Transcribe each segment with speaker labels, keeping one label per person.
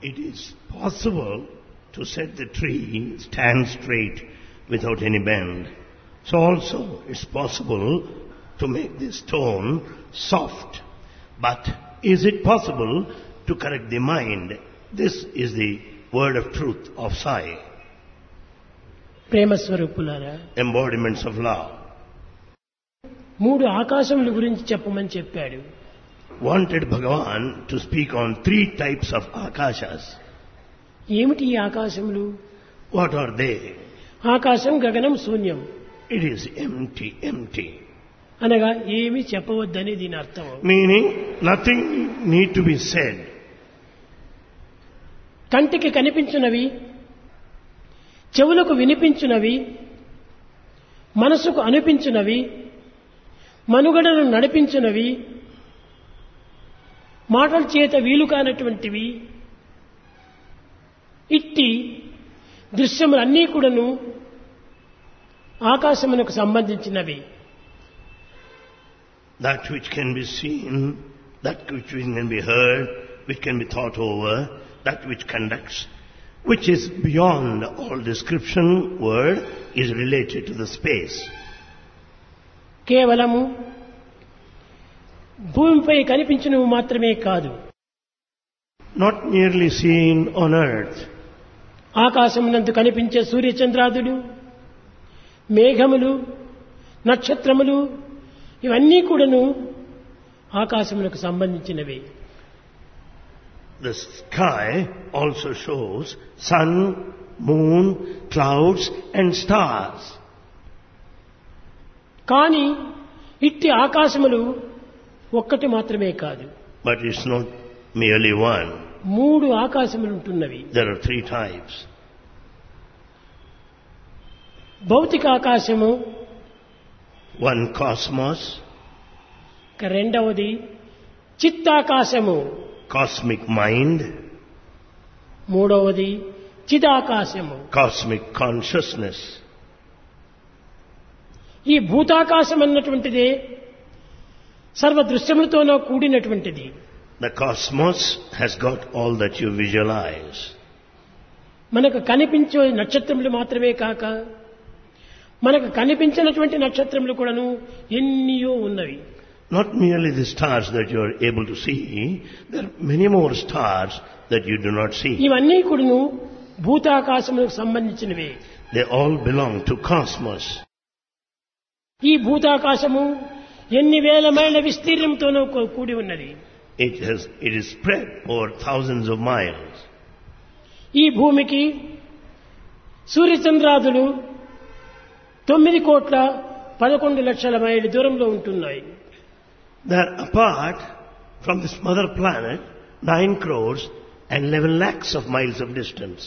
Speaker 1: It is possible to set the tree stand straight without any bend. So also it's possible to make the stone soft. But is it possible to correct the mind? This is the word of truth of Sai,
Speaker 2: ప్రేమ స్వరూపులారా
Speaker 1: embodiments of love.
Speaker 2: మూడు ఆకాశముల గురించి చెప్పమని చెప్పాడు
Speaker 1: Wanted Bhagavan to speak on three types of akashas.
Speaker 2: ఏమిటి ఈ ఆకాశములు
Speaker 1: What are they?
Speaker 2: ఆకాశం గగనం శూన్యం
Speaker 1: It is empty, empty.
Speaker 2: అనగా ఏమీ చెప్పవద్దని దీని అర్థం
Speaker 1: Meaning nothing need to be said.
Speaker 2: కంటికి కనిపించునవి చెవులకు వినిపించునవి మనసుకు అనిపించునవి మనుగడను నడిపించునవి మాటల చేత వీలు కానటువంటివి ఇట్టి దృశ్యములన్నీ కూడాను ఆకాశమునకు సంబంధించినవి
Speaker 1: That which can be seen, that which can be heard, which can be thought over, that which conducts, which is beyond all description word is related to the space.
Speaker 2: కేవలము భూమిపై కనిపించినవి మాత్రమే కాదు
Speaker 1: Not merely seen on earth,
Speaker 2: ఆకాశమునందు కనిపించే సూర్యచంద్రాదులు మేఘములు నక్షత్రములు ఇవన్నీ కూడాను ఆకాశములకు సంబంధించినవి
Speaker 1: the sky also shows sun, moon, clouds and stars.
Speaker 2: కానీ ఇట్టి ఆకాశములు ఒక్కటి మాత్రమే కాదు
Speaker 1: But it's not merely one.
Speaker 2: మూడు ఆకాశములు ఉంటున్నవి
Speaker 1: There are three types.
Speaker 2: భౌతిక ఆకాశము
Speaker 1: One cosmos,
Speaker 2: ఇక రెండవది చిత్తాకాశము
Speaker 1: cosmic mind,
Speaker 2: మూడవది చిదాకాశము
Speaker 1: cosmic consciousness.
Speaker 2: ఈ భూతాకాశం అన్నటువంటిదే సర్వ దృశ్యములతోనో కూడినటువంటిది
Speaker 1: The cosmos has got all that you visualize.
Speaker 2: మనకు కనిపించే నక్షత్రములు మాత్రమే కాక మనకు కనిపించినటువంటి నక్షత్రములు కూడాను ఎన్నియో ఉన్నవి
Speaker 1: Not merely the stars that you are able to see, there are many more stars that you do not see.
Speaker 2: ఇవన్నీ కూడాను భూతాకాశములకు సంబంధించినవే
Speaker 1: They all belong to cosmos.
Speaker 2: ఈ భూతాకాశము ఎన్ని వేల మైళ్ళ విస్తీర్ణంతోనో కూ- కూడి ఉన్నది
Speaker 1: It, has, it is spread over thousands of miles.
Speaker 2: ఈ భూమికి సూర్యచంద్రాదులు తొమ్మిది కోట్ల పదకొండు లక్షల మైళ్ళ దూరంలో ఉంటున్నాయి
Speaker 1: They are apart from this mother planet 9 crores and 11 lakhs of miles of distance.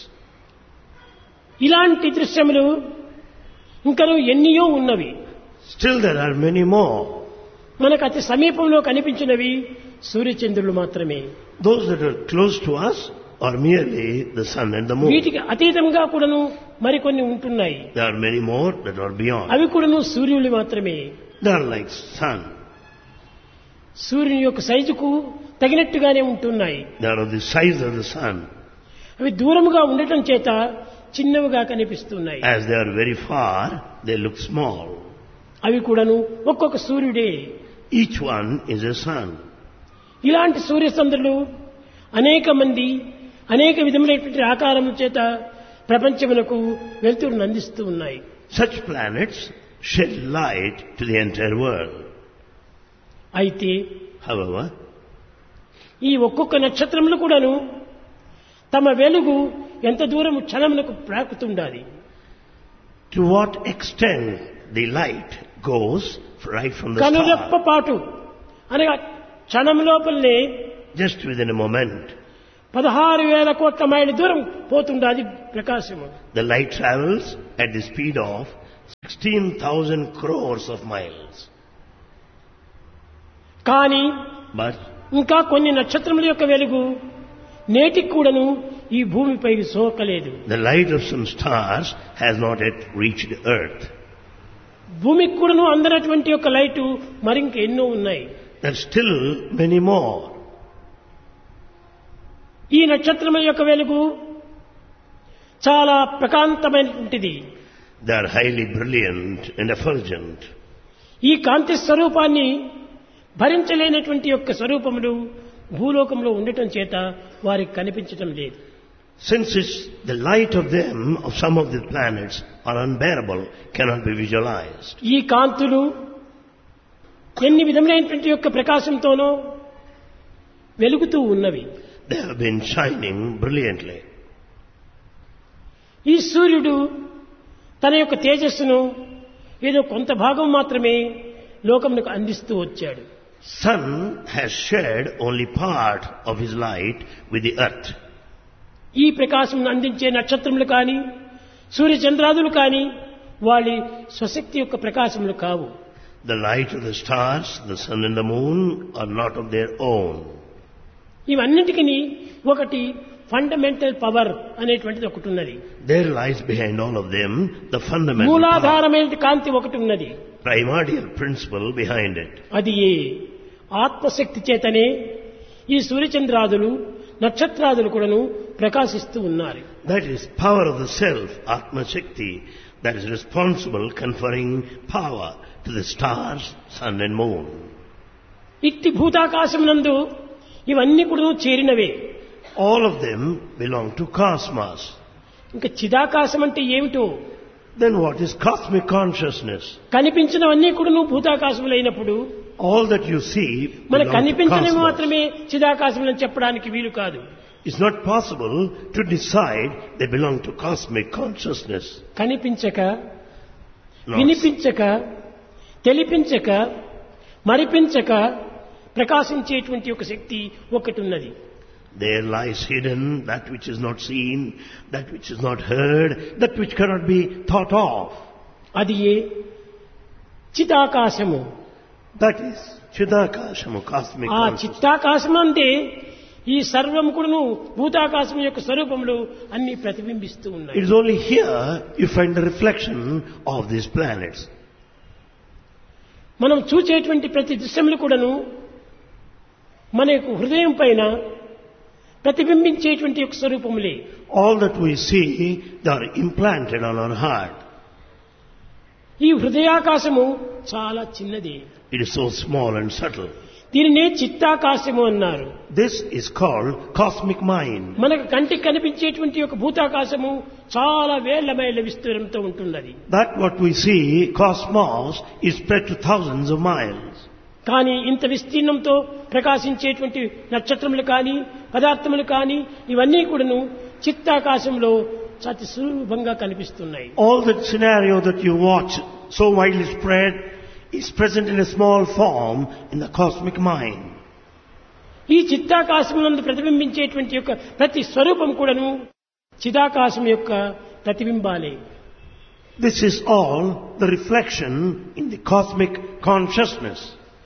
Speaker 2: ఇలాంటి దృశ్యములు ఇంకను ఎన్నియో ఉన్నవి
Speaker 1: Still there are many more.
Speaker 2: మనకు అతి సమీపంలో కనిపించినవి సూర్యచంద్రులు మాత్రమే
Speaker 1: Those that are close to us are merely the sun and the moon.
Speaker 2: వీటికి అతీతంగా కూడాను మరికొన్ని ఉంటున్నాయి
Speaker 1: There are many more that are beyond.
Speaker 2: అవి కూడాను సూర్యులు మాత్రమే
Speaker 1: They are like sun.
Speaker 2: సూర్యుని యొక్క సైజుకు తగినట్టుగానే ఉంటున్నాయి
Speaker 1: They are of the size of the sun.
Speaker 2: అవి దూరముగా ఉండటం చేత చిన్నవిగా కనిపిస్తున్నాయి
Speaker 1: As they are very far, they look small.
Speaker 2: అవి కూడాను ఒక్కొక్క సూర్యుడే
Speaker 1: Each one is a sun.
Speaker 2: ఇలాంటి సూర్యచంద్రులు అనేక మంది అనేక విధములైనటువంటి ఆకారముల చేత ప్రపంచమునకు వెలుతురును అందిస్తూ ఉన్నాయి
Speaker 1: Such planets shed light to the entire world.
Speaker 2: అయితే
Speaker 1: However,
Speaker 2: ఈ ఒక్కొక్క నక్షత్రములు కూడాను తమ వెలుగు ఎంత దూరం క్షణమునకు ప్రాకుతుండాలి
Speaker 1: to what extent the light goes right from the
Speaker 2: కనురెప్ప
Speaker 1: star,
Speaker 2: పాటు అనగా క్షణం లోపలనే
Speaker 1: just within a moment,
Speaker 2: పదహారు వేల కోట్ల మైళ్ళ దూరం పోతుండాది ప్రకాశము
Speaker 1: the light travels at the speed of 16,000 crores of miles.
Speaker 2: కానీ
Speaker 1: But
Speaker 2: ఇంకా కొన్ని నక్షత్రముల యొక్క వెలుగు నేటికి కూడాను ఈ భూమిపై సోకలేదు
Speaker 1: the light of some stars has not yet reached earth.
Speaker 2: భూమికి కూడాను అందనటువంటి యొక్క లైటు మరింక ఎన్నో ఉన్నాయి
Speaker 1: There are still many more.
Speaker 2: ఈ నక్షత్రముల యొక్క వెలుగు చాలా ప్రకాంతమైనటువంటిది
Speaker 1: They are highly brilliant and effulgent.
Speaker 2: ఈ కాంతి స్వరూపాన్ని భరించలేనటువంటి యొక్క స్వరూపములు భూలోకంలో ఉండటం చేత వారికి కనిపించటం లేదు
Speaker 1: Since it's the light of them, of some of the planets, are unbearable, cannot be visualized.
Speaker 2: ఈ కాంతులు ఎన్ని విధములైనటువంటి యొక్క ప్రకాశంతోనో వెలుగుతూ ఉన్నవి
Speaker 1: They have been shining brilliantly.
Speaker 2: ఈ సూర్యుడు తన యొక్క తేజస్సును ఏదో కొంత భాగం మాత్రమే లోకమునకు అందిస్తూ వచ్చాడు
Speaker 1: Sun has shared only part of his light with the earth.
Speaker 2: ఈ ప్రకాశం అందించే నక్షత్రములు కానీ సూర్యచంద్రాదులు కానీ వాళ్ళ స్వశక్తి యొక్క ప్రకాశములు కావు
Speaker 1: The light of the stars, the sun and the moon are not of their own.
Speaker 2: ఇవన్నిటికీ ఒకటి ఫండమెంటల్ పవర్ అనేటువంటిది ఒకటి ఉన్నది
Speaker 1: There lies behind all of them the fundamental power,
Speaker 2: మూలాధారమైన కాంతి ఒకటి ఉన్నది
Speaker 1: primordial principle behind it.
Speaker 2: అది ఏ ఆత్మశక్తి చేతనే ఈ సూర్యచంద్రాదులు నక్షత్రాదులు కూడాను ప్రకాశిస్తూ ఉన్నారు
Speaker 1: That is power of the self, Atma Shakti, that is responsible conferring power to the stars, sun and moon.
Speaker 2: ఇట్టి భూతాకాశమునందు ఇవన్నీ కూడా చేరినవే
Speaker 1: All of them belong to cosmos.
Speaker 2: ఇంకా చిదాకాశం అంటే ఏమిటో
Speaker 1: Then what is cosmic consciousness?
Speaker 2: కనిపించినవన్నీ కూడా భూతాకాశములైనప్పుడు
Speaker 1: All that you see
Speaker 2: మన
Speaker 1: belong to
Speaker 2: కనిపించినవి
Speaker 1: cosmos.
Speaker 2: మాత్రమే చిదాకాశములని చెప్పడానికి వీలు కాదు
Speaker 1: It's not possible to decide they belong to cosmic consciousness.
Speaker 2: కనిపించక
Speaker 1: No.
Speaker 2: వినిపించక తెలిపించక మరిపించక ప్రకాశించేటువంటి ఒక శక్తి ఒకటి ఉన్నది
Speaker 1: There lies hidden that which is not seen, that which is not heard, that which cannot be thought of.
Speaker 2: అది ఏ చితాకాశము
Speaker 1: That is Chidakashamu, cosmic
Speaker 2: ఆ
Speaker 1: consciousness.
Speaker 2: చిత్తాకాశం అంటే ఈ సర్వం కూడాను భూతాకాశం యొక్క స్వరూపములు అన్ని ప్రతిబింబిస్తూ
Speaker 1: It
Speaker 2: ఉన్నాయి
Speaker 1: is only here you find the reflection of these planets.
Speaker 2: మనం చూచేటువంటి ప్రతి దృశ్యములు కూడాను మన యొక్క హృదయం పైన ప్రతిబింబించేటువంటి యొక్క స్వరూపములే
Speaker 1: All that we see, they are implanted on our heart.
Speaker 2: ఈ హృదయాకాశము చాలా చిన్నది
Speaker 1: It is so small and subtle.
Speaker 2: దీనినే చిత్తాకాశము అన్నారు
Speaker 1: This is called cosmic mind.
Speaker 2: మనకు కంటికి కనిపించేటువంటి యొక్క భూతాకాశము చాలా వేళ్ల మైళ్ళ విస్తీర్ణంతో ఉంటున్నది
Speaker 1: That what we see, cosmos, is spread to thousands of miles.
Speaker 2: కానీ ఇంత విస్తీర్ణంతో ప్రకాశించేటువంటి నక్షత్రములు కానీ పదార్థములు కానీ ఇవన్నీ కూడాను చిత్తాకాశంలో అతి సులభంగా కనిపిస్తున్నాయి
Speaker 1: All that scenario that you watch, so widely spread, is present in a small form in the cosmic mind.
Speaker 2: ఈ చిత్తాకాశమునందు ప్రతిబింబించేటువంటి యొక్క ప్రతి స్వరూపం కూడాను చిదాకాశం యొక్క ప్రతిబింబాలే
Speaker 1: This is all the reflection in the cosmic consciousness.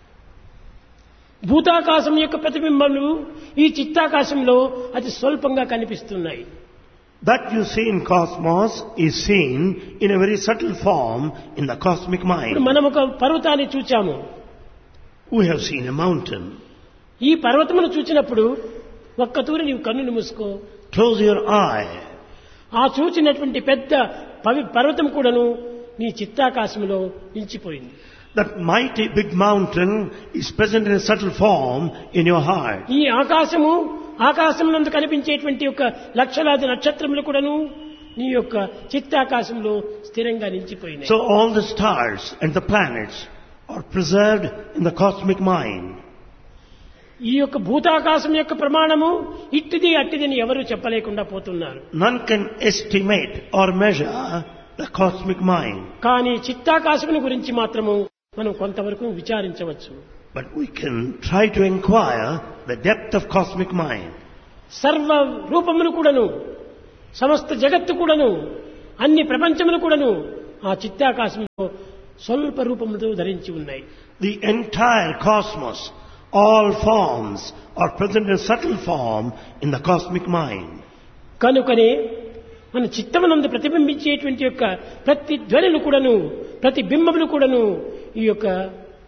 Speaker 2: భూతాకాశం యొక్క ప్రతిబింబములు ఈ చిత్తాకాశంలో అతి స్వల్పంగా కనిపిస్తున్నాయి
Speaker 1: That you see in cosmos is seen in a very subtle form in the cosmic
Speaker 2: ఇప్పుడు
Speaker 1: mind.
Speaker 2: మనం ఒక పర్వతాన్ని చూచాము
Speaker 1: We have seen a mountain.
Speaker 2: ఈ పర్వతమును చూచినప్పుడు ఒక్క తూరి నీవు కన్నులు మూసుకో
Speaker 1: Close your eye.
Speaker 2: ఆ చూచినటువంటి పెద్ద పవి పర్వతం కూడాను నీ చిత్తాకాశంలో నిలిచిపోయింది
Speaker 1: That mighty big mountain is present in a subtle form in your heart.
Speaker 2: ఈ ఆకాశము ఆకాశం నందు కనిపించేటువంటి యొక్క లక్షలాది నక్షత్రములు కూడాను నీ యొక్క చిత్తాకాశంలో స్థిరంగా నిలిచిపోయినాయి
Speaker 1: So all the stars and the planets are preserved in the cosmic mind.
Speaker 2: ఈ యొక్క భూతాకాశం యొక్క ప్రమాణము ఇట్టిది అట్టిదని ఎవరు చెప్పలేకుండా పోతున్నారు
Speaker 1: None can estimate or measure the cosmic mind.
Speaker 2: కానీ చిత్తాకాశముని గురించి మాత్రము మనం కొంతవరకు విచారించవచ్చు
Speaker 1: But we can try to inquire the depth of cosmic mind.
Speaker 2: సర్వ రూపములు కూడాను సమస్త జగత్తు కూడాను అన్ని ప్రపంచములు కూడాను ఆ చిత్తాకాశంలో స్వల్ప రూపములతో ధరించి ఉన్నాయి
Speaker 1: The entire cosmos, all forms are present in subtle form in the cosmic mind.
Speaker 2: కనుకనే మన చిత్తమునందు ప్రతిబింబించేటువంటి యొక్క ప్రతి ధ్వనులు కూడాను ప్రతి బింబములు కూడాను ఈ యొక్క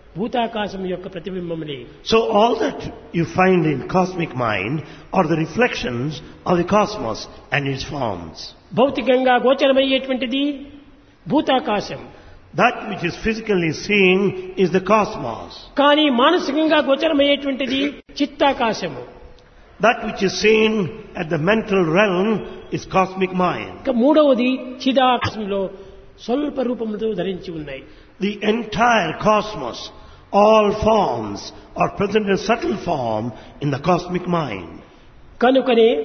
Speaker 2: భూతాకాశం యొక్క ప్రతిబింబములే
Speaker 1: So all that you find in cosmic mind are the reflections of the cosmos and its forms.
Speaker 2: భౌతికంగా గోచరమయ్యేటువంటిది భూతాకాశం
Speaker 1: That which is physically seen is the cosmos.
Speaker 2: కానీ మానసికంగా గోచరమయ్యేటువంటిది చిత్తాకాశము
Speaker 1: That which is seen at the mental realm is cosmic mind.
Speaker 2: ఇక మూడవది చిదాకాశంలో స్వల్ప రూపముతో ధరించి ఉన్నాయి
Speaker 1: The entire cosmos, all forms are present in subtle form in the cosmic mind.
Speaker 2: కనుకనే